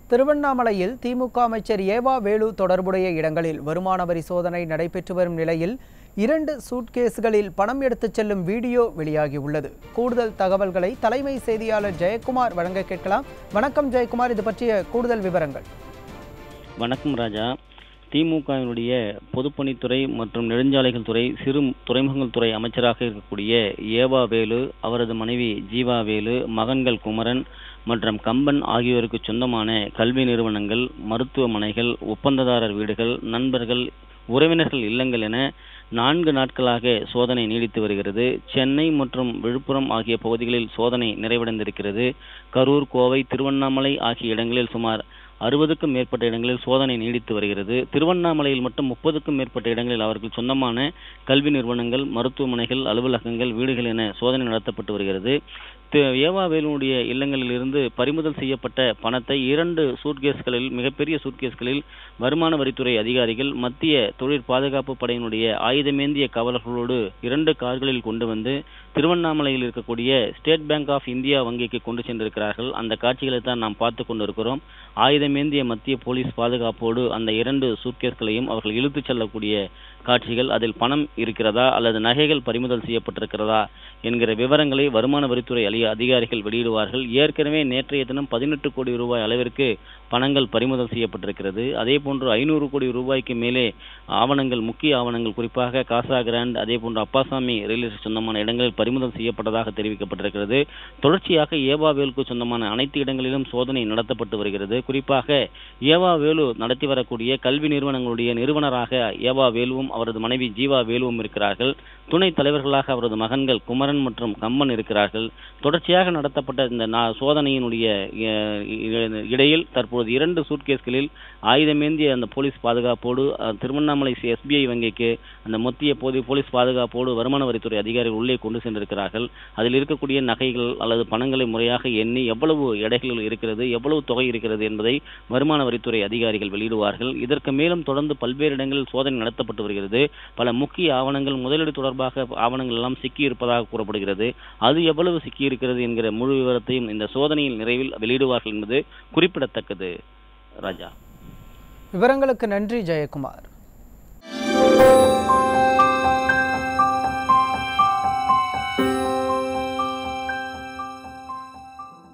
திருவண்ணாமலையில் திமுக அமைச்சர் ஏவா வேலு தொடர்புடைய இடங்களில் வருமான வரி சோதனை நடைபெற்று வரும் நிலையில் இரண்டு சூட்கேஸ்களில் பணம் எடுத்துச் செல்லும் வீடியோ வெளியாகியுள்ளது கூடுதல் தகவல்களை தலைமை செய்தியாளர் ஜெயக்குமார் வழங்க கேட்கலாம் வணக்கம் ஜெயக்குமார் இது பற்றிய கூடுதல் விவரங்கள் வணக்கம் ராஜா திமுகவினுடைய பொதுப்பணித்துறை மற்றும் நெடுஞ்சாலைகள் துறை சிறு துறைமுகங்கள் துறை அமைச்சராக இருக்கக்கூடிய ஏவா வேலு அவரது மனைவி ஜீவா வேலு மகன்கள் குமரன் மற்றும் கம்பன் ஆகியோருக்கு சொந்தமான கல்வி நிறுவனங்கள் மருத்துவமனைகள் ஒப்பந்ததாரர் வீடுகள் நண்பர்கள் உறவினர்கள் இல்லங்கள் என நான்கு நாட்களாக சோதனை நீடித்து வருகிறது சென்னை மற்றும் விழுப்புரம் ஆகிய பகுதிகளில் சோதனை நிறைவடைந்திருக்கிறது கரூர் கோவை திருவண்ணாமலை ஆகிய இடங்களில் சுமார் அறுபதுக்கும் மேற்பட்ட இடங்களில் சோதனை நீடித்து வருகிறது திருவண்ணாமலையில் மட்டும் முப்பதுக்கும் மேற்பட்ட இடங்களில் அவர்கள் சொந்தமான கல்வி நிறுவனங்கள் மருத்துவமனைகள் அலுவலகங்கள் வீடுகள் என சோதனை நடத்தப்பட்டு வருகிறது ஏவா வேலுடைய இல்லங்களில் இருந்து பறிமுதல் செய்யப்பட்ட பணத்தை இரண்டு சூட்கேஸ்களில் மிகப்பெரிய சூட்கேஸ்களில் வருமான வரித்துறை அதிகாரிகள் மத்திய தொழிற் பாதுகாப்பு படையினுடைய ஆயுதமேந்திய காவலர்களோடு இரண்டு கார்களில் கொண்டு வந்து திருவண்ணாமலையில் இருக்கக்கூடிய ஸ்டேட் பேங்க் ஆஃப் இந்தியா வங்கிக்கு கொண்டு சென்றிருக்கிறார்கள் அந்த காட்சிகளை தான் நாம் பார்த்து கொண்டிருக்கிறோம் ஆயுதமேந்திய மத்திய போலீஸ் பாதுகாப்போடு அந்த இரண்டு சூட்கேஸ்களையும் அவர்கள் இழுத்துச் செல்லக்கூடிய காட்சிகள் அதில் பணம் இருக்கிறதா அல்லது நகைகள் பறிமுதல் செய்யப்பட்டிருக்கிறதா என்கிற விவரங்களை வருமான வரித்துறை அலி அதிகாரிகள் வெளியிடுவார்கள் ஏற்கனவே நேற்றைய தினம் பதினெட்டு கோடி ரூபாய் அளவிற்கு பணங்கள் பறிமுதல் செய்யப்பட்டிருக்கிறது அதே போன்று ஐநூறு கோடி ரூபாய்க்கு மேலே ஆவணங்கள் முக்கிய ஆவணங்கள் குறிப்பாக காசா கிராண்ட் அதே போன்று அப்பாசாமி ரயில்வே சொந்தமான இடங்களில் பறிமுதல் செய்யப்பட்டதாக தெரிவிக்கப்பட்டிருக்கிறது தொடர்ச்சியாக ஏவா வேலுக்கு சொந்தமான அனைத்து இடங்களிலும் சோதனை நடத்தப்பட்டு வருகிறது குறிப்பாக ஏவா வேலு நடத்தி வரக்கூடிய கல்வி நிறுவனங்களுடைய நிறுவனராக ஏவா வேலுவும் அவரது மனைவி ஜீவா வேலுவும் இருக்கிறார்கள் துணைத் தலைவர்களாக அவரது மகன்கள் குமரன் மற்றும் கம்மன் இருக்கிறார்கள் தொடர்ச்சியாக நடத்தப்பட்ட இந்த சோதனையினுடைய இடையில் தற்போது இரண்டு சூட்கேஸ்களில் ஆயுதமேந்திய அந்த போலீஸ் பாதுகாப்போடு திருவண்ணாமலை எஸ்பிஐ வங்கிக்கு அந்த மத்திய போதி போலீஸ் பாதுகாப்போடு வருமான வரித்துறை அதிகாரிகள் உள்ளே கொண்டு சென்றிருக்கிறார்கள் அதில் இருக்கக்கூடிய நகைகள் அல்லது பணங்களை முறையாக எண்ணி எவ்வளவு எடைகள் இருக்கிறது எவ்வளவு தொகை இருக்கிறது என்பதை வருமான வரித்துறை அதிகாரிகள் வெளியிடுவார்கள் இதற்கு மேலும் தொடர்ந்து பல்வேறு இடங்களில் சோதனை நடத்தப்பட்டு வருகிறது பல முக்கிய ஆவணங்கள் முதலீடு தொடர்பாக ஆவணங்கள் எல்லாம் சிக்கி இருப்பதாக கூறப்படுகிறது அது எவ்வளவு சிக்கி இருக்கிறது என்கிற முழு விவரத்தையும் இந்த சோதனையில் நிறைவில் வெளியிடுவார்கள் என்பது குறிப்பிடத்தக்கது ராஜா விவரங்களுக்கு நன்றி ஜெயக்குமார்